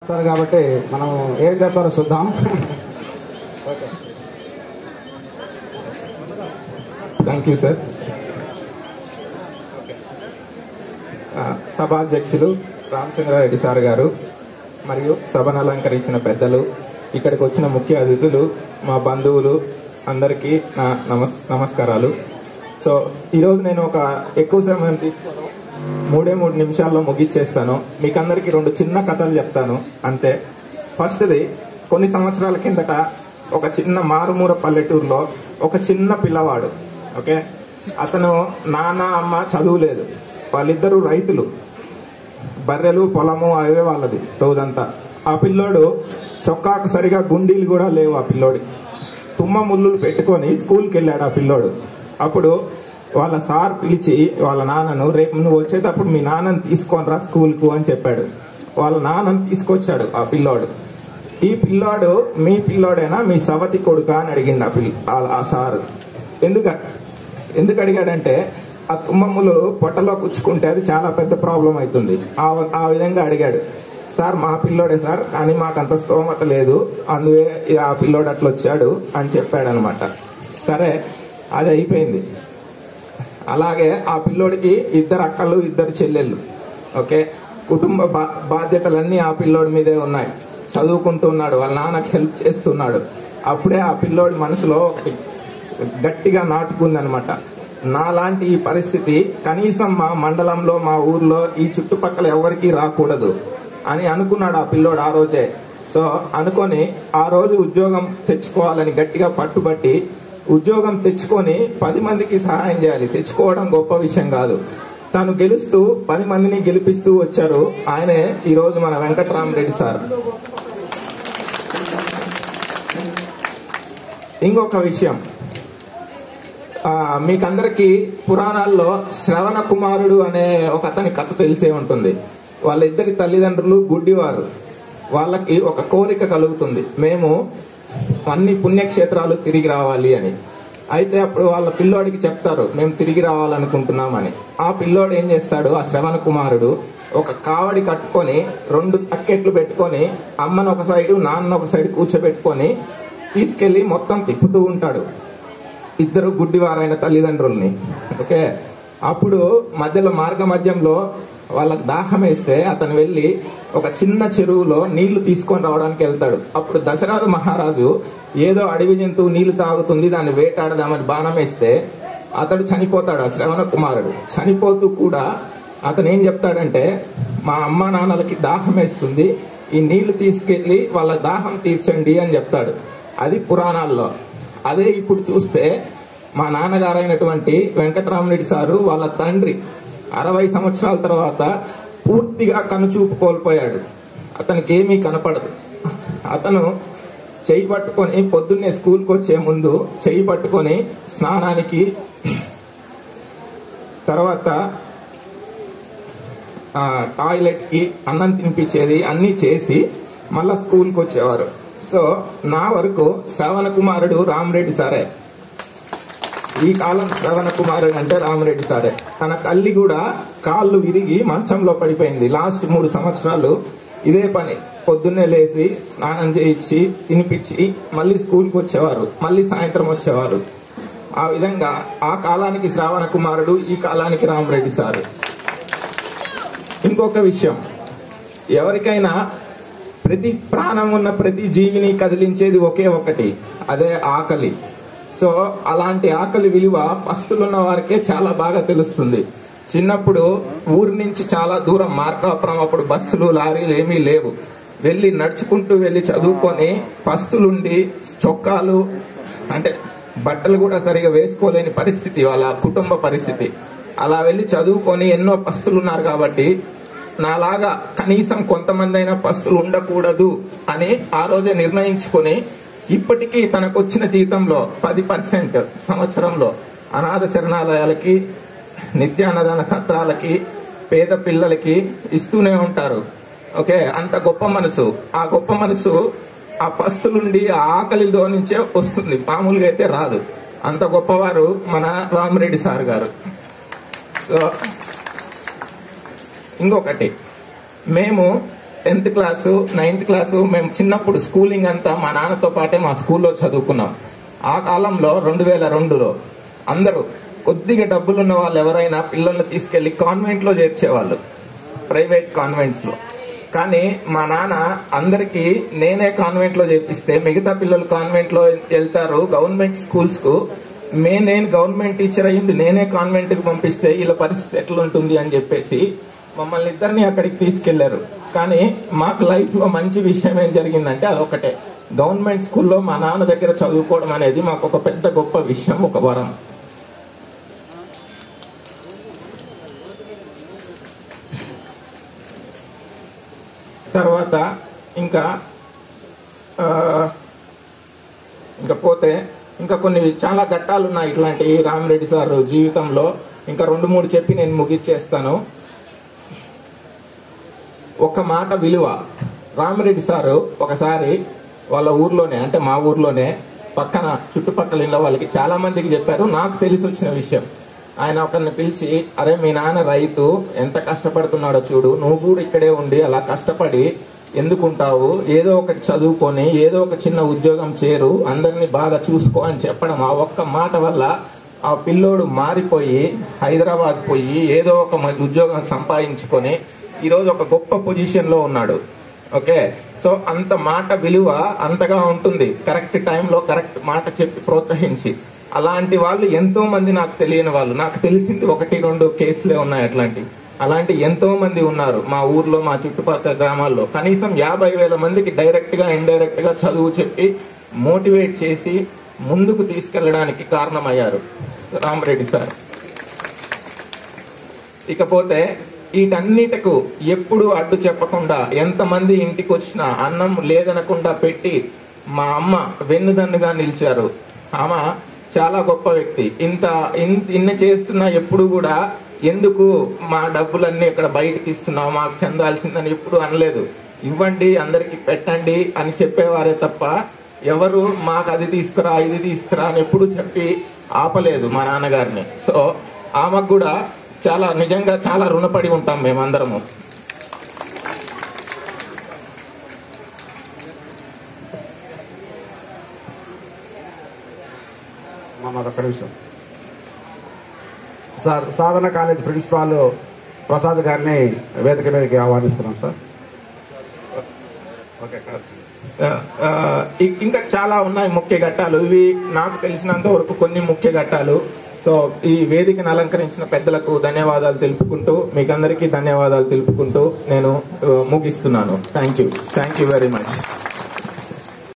చెప్తారు కాబట్టి మనం ఏం చెప్తారో చూద్దాం థ్యాంక్ యూ సార్ ఆ, సభాధ్యక్షులు రామచంద్రారెడ్డి సార్ గారు మరియు సభను అలంకరించిన పెద్దలు ఇక్కడికి వచ్చిన ముఖ్య అతిథులు మా బంధువులు అందరికీ నా నమస్ నమస్కారాలు సో ఈరోజు నేను ఒక ఎక్కువ సమయం తీసుకోను మూడే మూడు నిమిషాల్లో ముగిచ్చేస్తాను మీకు అందరికీ రెండు చిన్న కథలు చెప్తాను అంతే ఫస్ట్ది కొన్ని సంవత్సరాల కిందట ఒక చిన్న మారుమూర పల్లెటూరులో ఒక చిన్న పిల్లవాడు ఓకే అతను నాన్న అమ్మ చదువులేదు వాళ్ళిద్దరూ రైతులు బర్రెలు పొలము అవే వాళ్ళది రోజంతా ఆ పిల్లోడు చొక్కాకు సరిగా గుండీలు కూడా లేవు ఆ పిల్లోడి తుమ్మ ముళ్ళులు పెట్టుకొని స్కూల్కి వెళ్ళాడు ఆ పిల్లోడు అప్పుడు వాళ్ళ సార్ పిలిచి వాళ్ళ నాన్నను రేపు నువ్వు వచ్చేటప్పుడు మీ నాన్నని తీసుకొని రా స్కూల్కు అని చెప్పాడు వాళ్ళ నాన్నని తీసుకొచ్చాడు ఆ పిల్లోడు ఈ పిల్లోడు మీ పిల్లోడేనా మీ సవతి కొడుకా అని అడిగిండు ఆ పిల్ల ఆ- ఆ సారు ఎందుక ఎందుకు అడిగాడంటే ఆ తుమ్మమ్ములు పొట్టలో కుచ్చుకుంటే అది చాలా పెద్ద ప్రాబ్లం అవుతుంది ఆ ఆ విధంగా అడిగాడు సార్ మా పిల్లోడే సార్ కానీ మాకు అంత స్తోమత లేదు అందువే ఈ ఆ పిల్లోడు అట్లా వచ్చాడు అని చెప్పాడు అనమాట సరే అది అయిపోయింది అలాగే ఆ పిల్లోడికి ఇద్దరు అక్కలు ఇద్దరు చెల్లెళ్ళు ఓకే కుటుంబ బా బాధ్యతలన్నీ ఆ పిల్లోడి మీదే ఉన్నాయి చదువుకుంటున్నాడు వాళ్ళ నాన్నకి హెల్ప్ చేస్తున్నాడు అప్పుడే ఆ పిల్లోడి మనసులో ఒకటి గట్టిగా నాటుకుందనమాట నాలాంటి ఈ పరిస్థితి కనీసం మా మండలంలో మా ఊర్లో ఈ చుట్టుపక్కల ఎవరికి రాకూడదు అని అనుకున్నాడు ఆ పిల్లోడు ఆ రోజే సో అనుకొని ఆ రోజు ఉద్యోగం తెచ్చుకోవాలని గట్టిగా పట్టుబట్టి ఉద్యోగం తెచ్చుకొని పది మందికి సహాయం చేయాలి తెచ్చుకోవడం గొప్ప విషయం కాదు తను గెలుస్తూ పది మందిని గెలిపిస్తూ వచ్చారు ఆయనే ఈ రోజు మన వెంకటరామరెడ్డి సార్ ఇంకొక విషయం ఆ, మీకందరికి పురాణాల్లో శ్రవణ కుమారుడు అనే ఒక అతని కథ తెలిసే ఉంటుంది వాళ్ళిద్దరి తల్లిదండ్రులు గుడ్డివారు వాళ్ళకి ఒక కోరిక కలుగుతుంది మేము అన్ని పుణ్యక్షేత్రాలు తిరిగి రావాలి అని అయితే అప్పుడు వాళ్ళ పిల్లోడికి చెప్తారు మేము తిరిగి రావాలనుకుంటున్నామని ఆ పిల్లోడు ఏం చేస్తాడు ఆ శ్రవణ కుమారుడు ఒక కావడి కట్టుకొని రెండు తక్కెట్లు పెట్టుకొని అమ్మను ఒక సైడు నాన్న ఒక సైడ్ కూర్చోబెట్టుకొని తీసుకెళ్లి మొత్తం తిప్పుతూ ఉంటాడు ఇద్దరు గుడ్డివారైన తల్లిదండ్రుల్ని ఓకే అప్పుడు మధ్యలో మార్గ మధ్యంలో వాళ్ళకి దాహం వేస్తే అతను వెళ్ళి ఒక చిన్న చెరువులో నీళ్లు తీసుకొని రావడానికి వెళ్తాడు అప్పుడు దశరథ మహారాజు ఏదో అడవి జంతువు నీళ్లు తాగుతుంది దాన్ని వేటాడదామని బాణం వేస్తే అతడు చనిపోతాడు ఆ శ్రవణ కుమారుడు చనిపోతూ కూడా అతను ఏం చెప్తాడంటే మా అమ్మ నాన్నలకి దాహం వేస్తుంది ఈ నీళ్లు తీసుకెళ్లి వాళ్ళ దాహం తీర్చండి అని చెప్తాడు అది పురాణాల్లో అదే ఇప్పుడు చూస్తే మా నాన్నగారైనటువంటి వెంకటరామరెడ్డి సారు వాళ్ళ తండ్రి అరవై సంవత్సరాల తర్వాత పూర్తిగా కనుచూపు కోల్పోయాడు అతనికి ఏమీ కనపడదు అతను చెయ్యి పట్టుకొని పొద్దున్నే స్కూల్కి వచ్చే ముందు చెయ్యి పట్టుకొని స్నానానికి తర్వాత ఆ, టాయిలెట్ కి అన్నం తినిపించేది అన్ని చేసి మళ్ళా స్కూల్కి వచ్చేవారు సో నా వరకు శ్రవణ కుమారుడు రామరెడ్డి సారే ఈ కాలం శ్రవణ కుమారుడు అంటే రామరెడ్డి సారే తన తల్లి కూడా కాళ్ళు విరిగి మంచంలో పడిపోయింది లాస్ట్ మూడు సంవత్సరాలు ఇదే పని పొద్దున్నే లేచి స్నానం చేయించి తినిపించి మళ్ళీ స్కూల్కి వచ్చేవారు మళ్ళీ సాయంత్రం వచ్చేవారు ఆ విధంగా ఆ కాలానికి శ్రావణ కుమారుడు ఈ కాలానికి రామరెడ్డి సారు ఇంకొక విషయం ఎవరికైనా ప్రతి ప్రాణం ఉన్న ప్రతి జీవిని కదిలించేది ఒకే ఒకటి అదే ఆకలి సో అలాంటి ఆకలి విలువ పస్తులున్న వారికే చాలా బాగా తెలుస్తుంది చిన్నప్పుడు ఊరి నుంచి చాలా దూరం మార్కాపురం అప్పుడు బస్సులు లారీలు ఏమీ లేవు వెళ్ళి నడుచుకుంటూ వెళ్ళి చదువుకొని పస్తులుండి చొక్కాలు అంటే బట్టలు కూడా సరిగా వేసుకోలేని పరిస్థితి వాళ్ళ కుటుంబ పరిస్థితి అలా వెళ్ళి చదువుకొని ఎన్నో పస్తులు ఉన్నారు కాబట్టి నాలాగా కనీసం కొంతమంది అయినా పస్తులు ఉండకూడదు అని ఆ రోజే నిర్ణయించుకొని ఇప్పటికీ తనకు వచ్చిన జీతంలో పది పర్సెంట్ సంవత్సరంలో అనాథ శరణాలయాలకి నిత్యాన్నదాన సత్రాలకి పేద పిల్లలకి ఇస్తూనే ఉంటారు ఓకే అంత గొప్ప మనసు ఆ గొప్ప మనసు ఆ పస్తులుండి ఆ ఆకలితో నుంచే వస్తుంది మామూలుగా అయితే రాదు అంత గొప్పవారు మన రామరెడ్డి సార్ గారు సో ఇంకొకటి మేము టెన్త్ క్లాసు నైన్త్ క్లాసు మేము చిన్నప్పుడు స్కూలింగ్ అంతా మా నాన్నతో పాటే మా స్కూల్లో చదువుకున్నాం ఆ కాలంలో రెండు వేల రెండులో అందరూ కొద్దిగా డబ్బులున్న వాళ్ళు ఎవరైనా పిల్లల్ని తీసుకెళ్లి కాన్వెంట్ లో చేర్చేవాళ్ళు ప్రైవేట్ కాన్వెంట్స్ లో కానీ మా నాన్న అందరికి నేనే కాన్వెంట్ లో చేపిస్తే మిగతా పిల్లలు కాన్వెంట్ లో వెళ్తారు గవర్నమెంట్ స్కూల్స్ కు మే నేను గవర్నమెంట్ టీచర్ అయ్యింది నేనే కాన్వెంట్ కి పంపిస్తే వీళ్ళ పరిస్థితి ఎట్లుంటుంది అని చెప్పేసి మమ్మల్ని ఇద్దరిని అక్కడికి తీసుకెళ్లారు కానీ మాకు లైఫ్ లో మంచి విషయం ఏం జరిగిందంటే అదొకటే గవర్నమెంట్ స్కూల్లో మా నాన్న దగ్గర చదువుకోవడం అనేది మాకు ఒక పెద్ద గొప్ప విషయం ఒక వరం తర్వాత ఇంకా ఆ, ఇంకా పోతే ఇంకా కొన్ని చాలా ఘట్టాలు ఉన్నాయి ఇట్లాంటి రామరెడ్డి సార్ జీవితంలో ఇంకా రెండు మూడు చెప్పి నేను ముగిచ్చేస్తాను ఒక మాట విలువ రామిరెడ్డి సారు ఒకసారి వాళ్ళ ఊర్లోనే అంటే మా ఊర్లోనే పక్కన చుట్టుపక్కల ఇళ్ళ వాళ్ళకి చాలా మందికి చెప్పారు నాకు తెలిసి వచ్చిన విషయం ఆయన ఒకరిని పిలిచి అరే మీ నాన్న రైతు ఎంత కష్టపడుతున్నాడో చూడు నువ్వు కూడా ఇక్కడే ఉండి అలా కష్టపడి ఎందుకుంటావు ఏదో ఒకటి చదువుకొని ఏదో ఒక చిన్న ఉద్యోగం చేరు అందరినీ బాగా చూసుకో అని చెప్పడం ఆ ఒక్క మాట వల్ల ఆ పిల్లోడు మారిపోయి హైదరాబాద్ పోయి ఏదో ఒక మంచి ఉద్యోగం సంపాదించుకొని ఈ రోజు ఒక గొప్ప పొజిషన్ లో ఉన్నాడు ఓకే సో అంత మాట విలువ అంతగా ఉంటుంది కరెక్ట్ టైంలో కరెక్ట్ మాట చెప్పి ప్రోత్సహించి అలాంటి వాళ్ళు ఎంతో మంది నాకు తెలియని వాళ్ళు నాకు తెలిసింది ఒకటి రెండు కేసులే ఉన్నాయి అట్లాంటి అలాంటి ఎంతో మంది ఉన్నారు మా ఊర్లో మా చుట్టుపక్కల గ్రామాల్లో కనీసం యాభై వేల మందికి డైరెక్ట్ గా ఇండైరెక్ట్ గా చదువు చెప్పి మోటివేట్ చేసి ముందుకు తీసుకెళ్లడానికి కారణమయ్యారు రామరెడ్డి సార్ ఇకపోతే వీటన్నిటకు ఎప్పుడు అడ్డు చెప్పకుండా ఎంతమంది ఇంటికి వచ్చినా అన్నం లేదనకుండా పెట్టి మా అమ్మ వెన్నుదన్నుగా నిలిచారు ఆమె చాలా గొప్ప వ్యక్తి ఇంత ఇన్- ఇన్ని చేస్తున్నా ఎప్పుడు కూడా ఎందుకు మా డబ్బులన్నీ ఇక్కడ బయటకి ఇస్తున్నావు మాకు చెందాల్సిందని ఎప్పుడు అనలేదు ఇవ్వండి అందరికి పెట్టండి అని చెప్పేవారే తప్ప ఎవరు మాకు అది తీసుకురా ఇది తీసుకురా అని ఎప్పుడు చెప్పి ఆపలేదు మా నాన్నగారిని సో ఆమెకు కూడా చాలా నిజంగా చాలా రుణపడి ఉంటాం మేమందరము మన ఒక్క నిమిషం sir Sadhana college principal Prasad గారిని వేదిక మీదకి ఆహ్వానిస్తున్నాం సార్ ఆ, ఆ, ఇ- ఇంకా చాలా ఉన్నాయి ముఖ్య ఘట్టాలు ఇవి నాకు తెలిసినంత వరకు కొన్ని ముఖ్య ఘట్టాలు సో ఈ వేదికను అలంకరించిన పెద్దలకు ధన్యవాదాలు తెలుపుకుంటూ మీకందరికీ ధన్యవాదాలు తెలుపుకుంటూ నేను ఆ, ముగిస్తున్నాను thank you thank you very much